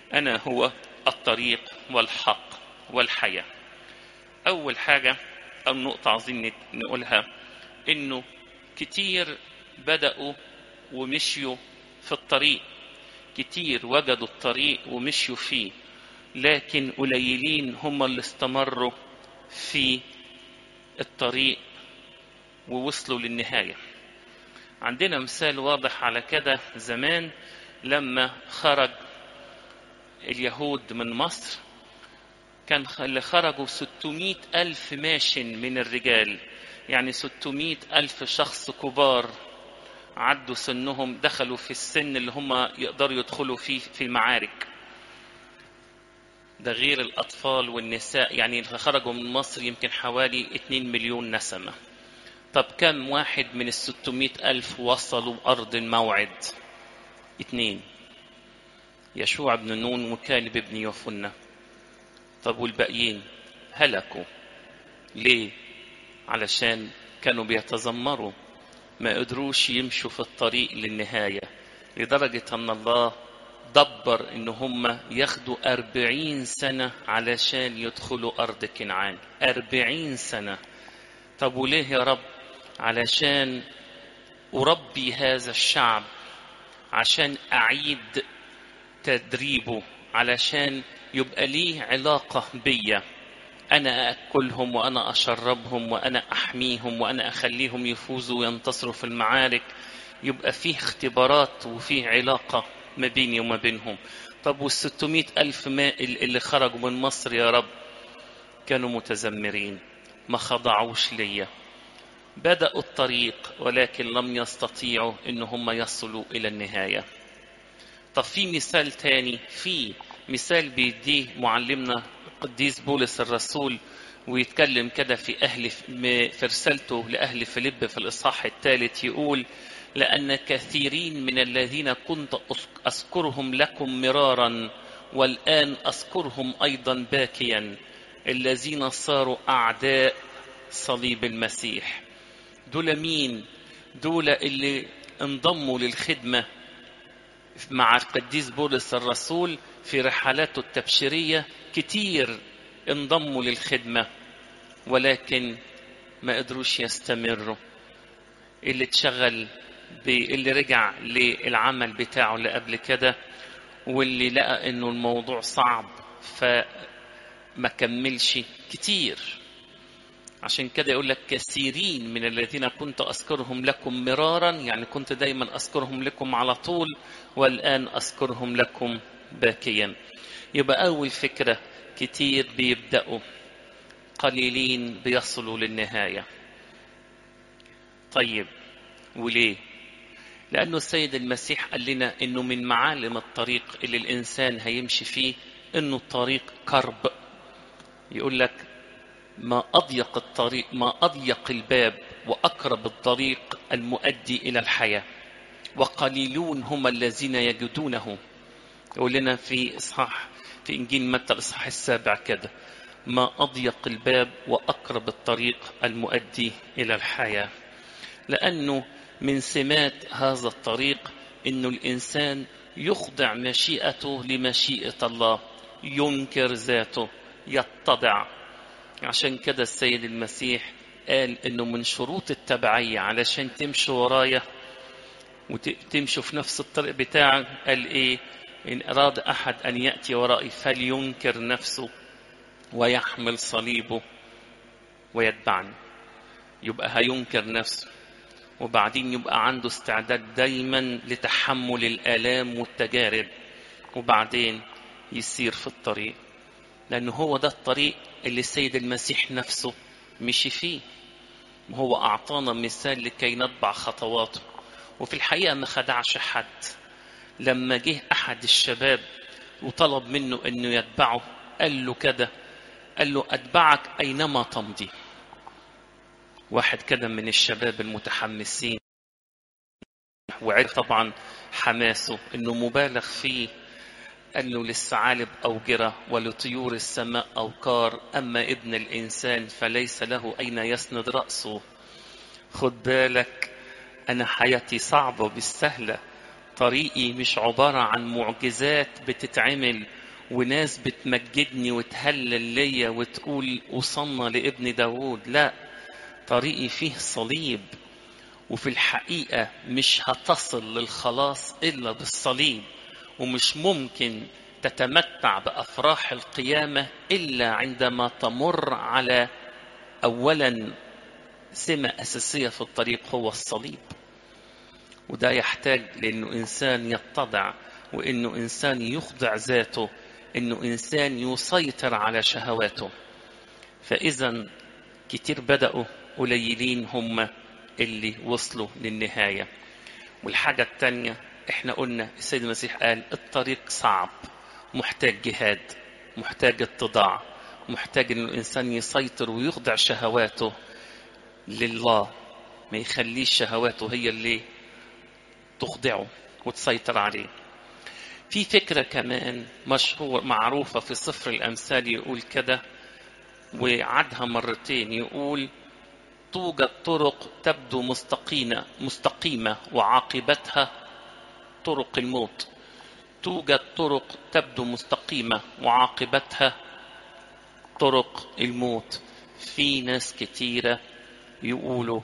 أنا هو الطريق والحق والحياة أول حاجة أو نقطة عايزين نقولها إنه كتير بدأوا ومشيوا في الطريق كتير وجدوا الطريق ومشيوا فيه لكن قليلين هم اللي استمروا في الطريق ووصلوا للنهاية عندنا مثال واضح على كده زمان لما خرج اليهود من مصر كان اللي خرجوا 600 ألف ماش من الرجال يعني 600 ألف شخص كبار عدوا سنهم دخلوا في السن اللي هم يقدروا يدخلوا فيه في المعارك ده غير الأطفال والنساء يعني اللي خرجوا من مصر يمكن حوالي 2 مليون نسمة طب كم واحد من ال 600 ألف وصلوا أرض الموعد اتنين يشوع بن نون وكالب بن يوفنة طب والباقيين هلكوا ليه علشان كانوا بيتذمروا ما قدروش يمشوا في الطريق للنهاية لدرجة أن الله دبر إن هم ياخدوا أربعين سنة علشان يدخلوا أرض كنعان أربعين سنة طب وليه يا رب علشان أربي هذا الشعب عشان أعيد تدريبه علشان يبقى ليه علاقة بيا أنا أكلهم وأنا أشربهم وأنا أحميهم وأنا أخليهم يفوزوا وينتصروا في المعارك يبقى فيه اختبارات وفيه علاقة ما بيني وما بينهم طب والستمائة ألف ماء اللي خرجوا من مصر يا رب كانوا متذمرين ما خضعوش ليا بدأوا الطريق ولكن لم يستطيعوا إن هم يصلوا إلى النهاية طب في مثال تاني في مثال بيديه معلمنا القديس بولس الرسول ويتكلم كده في أهل في رسالته لأهل فيليب في الإصحاح الثالث يقول لأن كثيرين من الذين كنت أذكرهم لكم مرارا والآن أذكرهم أيضا باكيا الذين صاروا أعداء صليب المسيح دول مين دول اللي انضموا للخدمة مع القديس بولس الرسول في رحلاته التبشيرية كتير انضموا للخدمة ولكن ما قدروش يستمروا اللي اتشغل اللي رجع للعمل بتاعه اللي قبل كده واللي لقى انه الموضوع صعب فما كملش كتير عشان كده يقول لك كثيرين من الذين كنت أذكرهم لكم مرارا يعني كنت دايما أذكرهم لكم على طول والآن أذكرهم لكم باكيا يبقى أول فكرة كتير بيبدأوا قليلين بيصلوا للنهاية طيب وليه لأنه السيد المسيح قال لنا أنه من معالم الطريق اللي الإنسان هيمشي فيه أنه الطريق كرب يقول لك ما أضيق الطريق ما أضيق الباب وأقرب الطريق المؤدي إلى الحياة وقليلون هم الذين يجدونه يقول لنا في إصحاح في إنجيل متى الإصحاح السابع كده ما أضيق الباب وأقرب الطريق المؤدي إلى الحياة لأنه من سمات هذا الطريق أنه الإنسان يخضع مشيئته لمشيئة الله ينكر ذاته يتضع عشان كده السيد المسيح قال انه من شروط التبعية علشان تمشوا ورايا وتمشوا في نفس الطريق بتاعك قال ايه ان اراد احد ان ياتي ورائي فلينكر نفسه ويحمل صليبه ويتبعني يبقى هينكر نفسه وبعدين يبقى عنده استعداد دايما لتحمل الالام والتجارب وبعدين يسير في الطريق لأنه هو ده الطريق اللي السيد المسيح نفسه مشي فيه هو أعطانا مثال لكي نتبع خطواته وفي الحقيقة ما خدعش حد لما جه أحد الشباب وطلب منه أنه يتبعه قال له كده قال له أتبعك أينما تمضي واحد كده من الشباب المتحمسين وعرف طبعا حماسه انه مبالغ فيه قال له للثعالب أوجرة ولطيور السماء أوكار أما ابن الإنسان فليس له أين يسند رأسه خد بالك أنا حياتي صعبة بالسهلة طريقي مش عبارة عن معجزات بتتعمل وناس بتمجدني وتهلل ليا وتقول وصلنا لابن داود لا طريقي فيه صليب وفي الحقيقة مش هتصل للخلاص إلا بالصليب ومش ممكن تتمتع بأفراح القيامة إلا عندما تمر على أولا سمة أساسية في الطريق هو الصليب وده يحتاج لأنه إنسان يتضع وإنه إنسان يخضع ذاته إنه إنسان يسيطر على شهواته فإذا كتير بدأوا قليلين هم اللي وصلوا للنهاية والحاجة التانية احنا قلنا السيد المسيح قال الطريق صعب محتاج جهاد محتاج اتضاع محتاج ان الانسان يسيطر ويخضع شهواته لله ما يخليش شهواته هي اللي تخضعه وتسيطر عليه في فكرة كمان مشهور معروفة في سفر الأمثال يقول كده وعدها مرتين يقول توجد طرق تبدو مستقيمة مستقيمة وعاقبتها طرق الموت توجد طرق تبدو مستقيمة وعاقبتها طرق الموت في ناس كتيرة يقولوا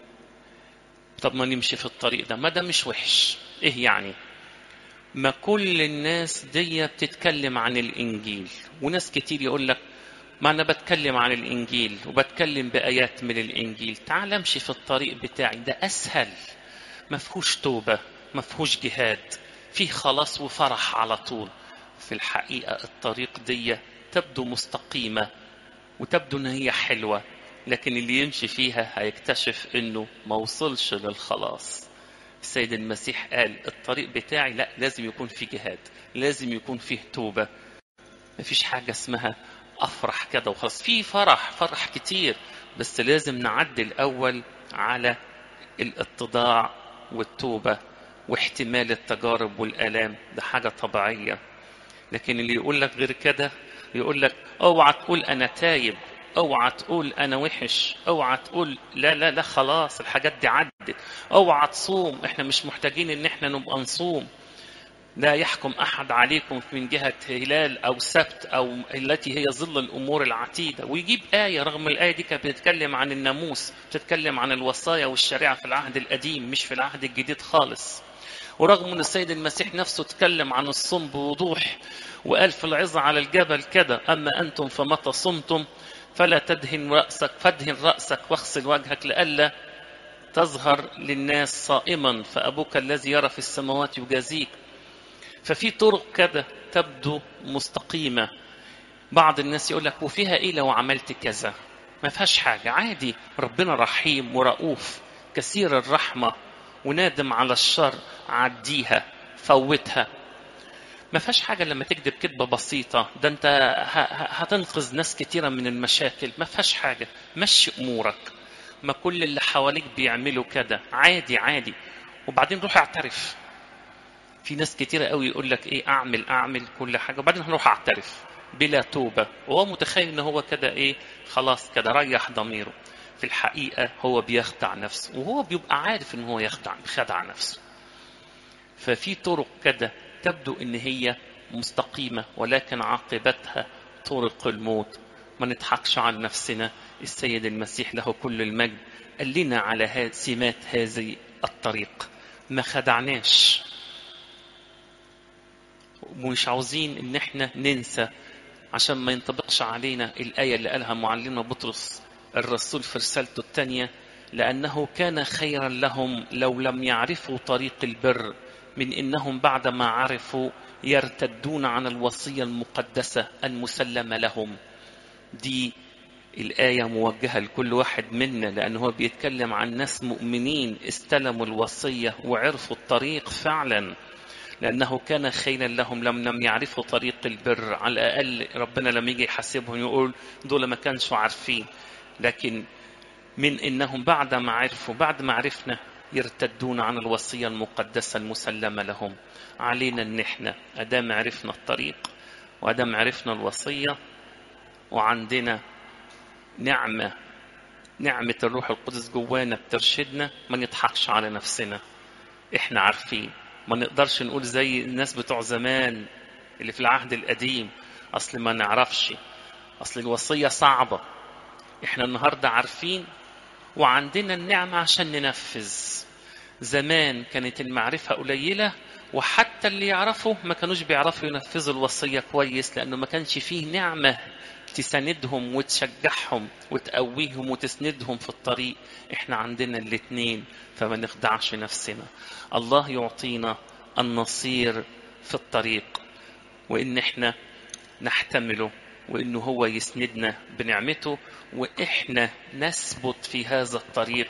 طب ما نمشي في الطريق ده ما ده مش وحش ايه يعني ما كل الناس دي بتتكلم عن الانجيل وناس كتير يقول لك ما انا بتكلم عن الانجيل وبتكلم بايات من الانجيل تعال امشي في الطريق بتاعي ده اسهل ما فيهوش توبه ما فيهوش جهاد فيه خلاص وفرح على طول في الحقيقه الطريق دي تبدو مستقيمه وتبدو ان هي حلوه لكن اللي يمشي فيها هيكتشف انه ما وصلش للخلاص السيد المسيح قال الطريق بتاعي لا لازم يكون فيه جهاد لازم يكون فيه توبه مفيش حاجه اسمها افرح كده وخلاص في فرح فرح كتير بس لازم نعدي الاول على الاتضاع والتوبه واحتمال التجارب والالام ده حاجه طبيعيه لكن اللي يقول لك غير كده يقول لك اوعى تقول انا تايب اوعى تقول انا وحش اوعى تقول لا لا لا خلاص الحاجات دي عدت اوعى تصوم احنا مش محتاجين ان احنا نبقى نصوم لا يحكم احد عليكم من جهه هلال او سبت او التي هي ظل الامور العتيده ويجيب ايه رغم الايه دي كانت بتتكلم عن الناموس بتتكلم عن الوصايا والشريعه في العهد القديم مش في العهد الجديد خالص ورغم ان السيد المسيح نفسه اتكلم عن الصوم بوضوح وقال في العظه على الجبل كده اما انتم فمتى صمتم فلا تدهن راسك فادهن راسك واغسل وجهك لئلا تظهر للناس صائما فابوك الذي يرى في السماوات يجازيك ففي طرق كده تبدو مستقيمة بعض الناس يقول لك وفيها ايه لو عملت كذا ما فيهاش حاجة عادي ربنا رحيم ورؤوف كثير الرحمة ونادم على الشر عديها فوتها ما فيهاش حاجة لما تكذب كذبة بسيطة ده انت هتنقذ ناس كتيرة من المشاكل ما فيهاش حاجة مشي امورك ما كل اللي حواليك بيعملوا كده عادي عادي وبعدين روح اعترف في ناس كتيرة قوي يقول لك ايه اعمل اعمل كل حاجة وبعدين هروح اعترف بلا توبة وهو متخيل ان هو كده ايه خلاص كده ريح ضميره في الحقيقة هو بيخدع نفسه وهو بيبقى عارف ان هو يخدع خدع نفسه ففي طرق كده تبدو ان هي مستقيمة ولكن عاقبتها طرق الموت ما نضحكش على نفسنا السيد المسيح له كل المجد قال لنا على سمات هذه الطريق ما خدعناش ومش عاوزين ان احنا ننسى عشان ما ينطبقش علينا الآية اللي قالها معلمنا بطرس الرسول في رسالته الثانية لأنه كان خيرا لهم لو لم يعرفوا طريق البر من إنهم بعدما عرفوا يرتدون عن الوصية المقدسة المسلمة لهم دي الآية موجهة لكل واحد منا لأنه هو بيتكلم عن ناس مؤمنين استلموا الوصية وعرفوا الطريق فعلا لأنه كان خيرا لهم لم لم يعرفوا طريق البر على الأقل ربنا لما يجي يحاسبهم يقول دول ما كانش عارفين لكن من إنهم بعد ما عرفوا بعد ما عرفنا يرتدون عن الوصية المقدسة المسلمة لهم علينا إن إحنا أدام عرفنا الطريق وأدام عرفنا الوصية وعندنا نعمة نعمة الروح القدس جوانا بترشدنا ما نضحكش على نفسنا إحنا عارفين ما نقدرش نقول زي الناس بتوع زمان اللي في العهد القديم اصل ما نعرفش اصل الوصيه صعبه احنا النهارده عارفين وعندنا النعمه عشان ننفذ زمان كانت المعرفه قليله وحتى اللي يعرفوا ما كانوش بيعرفوا ينفذوا الوصيه كويس لانه ما كانش فيه نعمه تساندهم وتشجعهم وتقويهم وتسندهم في الطريق احنا عندنا الاتنين فما نخدعش نفسنا الله يعطينا النصير في الطريق وان احنا نحتمله وانه هو يسندنا بنعمته واحنا نثبت في هذا الطريق